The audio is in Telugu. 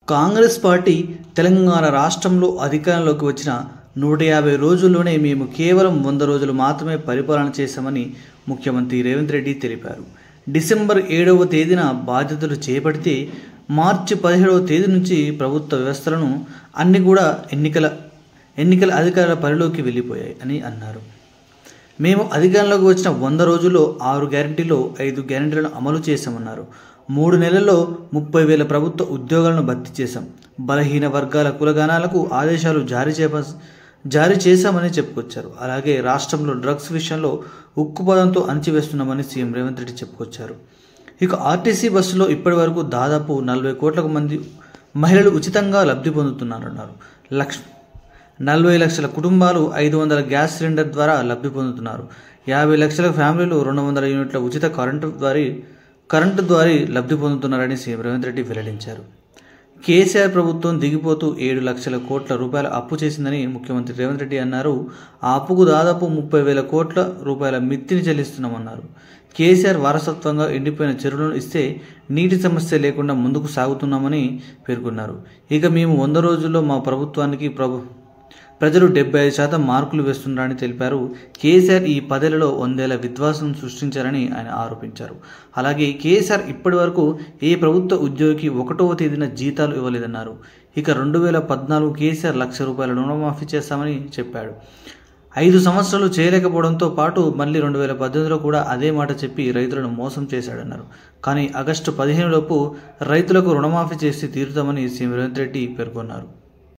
కాంగ్రెస్ పార్టీ తెలంగాణ రాష్ట్రంలో అధికారంలోకి వచ్చిన నూట యాభై రోజుల్లోనే మేము కేవలం వంద రోజులు మాత్రమే పరిపాలన చేశామని ముఖ్యమంత్రి రేవంత్ రెడ్డి తెలిపారు డిసెంబర్ ఏడవ తేదీన బాధ్యతలు చేపడితే మార్చి పదిహేడవ తేదీ నుంచి ప్రభుత్వ వ్యవస్థలను అన్ని కూడా ఎన్నికల ఎన్నికల అధికారుల పరిలోకి వెళ్ళిపోయాయి అని అన్నారు మేము అధికారంలోకి వచ్చిన వంద రోజుల్లో ఆరు గ్యారంటీలో ఐదు గ్యారంటీలను అమలు చేశామన్నారు మూడు నెలల్లో ముప్పై వేల ప్రభుత్వ ఉద్యోగాలను భర్తీ చేశాం బలహీన వర్గాల కులగానాలకు ఆదేశాలు జారీ చేప జారీ చేశామని చెప్పుకొచ్చారు అలాగే రాష్ట్రంలో డ్రగ్స్ విషయంలో ఉక్కుపాదంతో అణచివేస్తున్నామని సీఎం రేవంత్ రెడ్డి చెప్పుకొచ్చారు ఇక ఆర్టీసీ బస్సులో ఇప్పటి వరకు దాదాపు నలభై కోట్ల మంది మహిళలు ఉచితంగా లబ్ధి పొందుతున్నారన్నారు లక్ష నలభై లక్షల కుటుంబాలు ఐదు వందల గ్యాస్ సిలిండర్ ద్వారా లబ్ధి పొందుతున్నారు యాభై లక్షల ఫ్యామిలీలు రెండు వందల యూనిట్ల ఉచిత కరెంటు ద్వారా కరెంటు ద్వారా లబ్ధి పొందుతున్నారని సీఎం రేవంత్ రెడ్డి వెల్లడించారు కేసీఆర్ ప్రభుత్వం దిగిపోతూ ఏడు లక్షల కోట్ల రూపాయల అప్పు చేసిందని ముఖ్యమంత్రి రేవంత్ రెడ్డి అన్నారు ఆ అప్పుకు దాదాపు ముప్పై వేల కోట్ల రూపాయల మిత్తిని చెల్లిస్తున్నామన్నారు కేసీఆర్ వారసత్వంగా ఎండిపోయిన చెరువులను ఇస్తే నీటి సమస్య లేకుండా ముందుకు సాగుతున్నామని పేర్కొన్నారు ఇక మేము వంద రోజుల్లో మా ప్రభుత్వానికి ప్రభు ప్రజలు డెబ్బై ఐదు శాతం మార్కులు వేస్తున్నారని తెలిపారు కేసీఆర్ ఈ పదేళ్లలో వందేళ్ల విధ్వాసం సృష్టించారని ఆయన ఆరోపించారు అలాగే కేసీఆర్ ఇప్పటి వరకు ఏ ప్రభుత్వ ఉద్యోగికి ఒకటవ తేదీన జీతాలు ఇవ్వలేదన్నారు ఇక రెండు వేల పద్నాలుగు కేసీఆర్ లక్ష రూపాయల రుణమాఫీ చేస్తామని చెప్పాడు ఐదు సంవత్సరాలు చేయలేకపోవడంతో పాటు మళ్ళీ రెండు వేల పద్దెనిమిదిలో కూడా అదే మాట చెప్పి రైతులను మోసం చేశాడన్నారు కానీ ఆగస్టు పదిహేనులోపు రైతులకు రుణమాఫీ చేసి తీరుతామని సీఎం రేవంత్ రెడ్డి పేర్కొన్నారు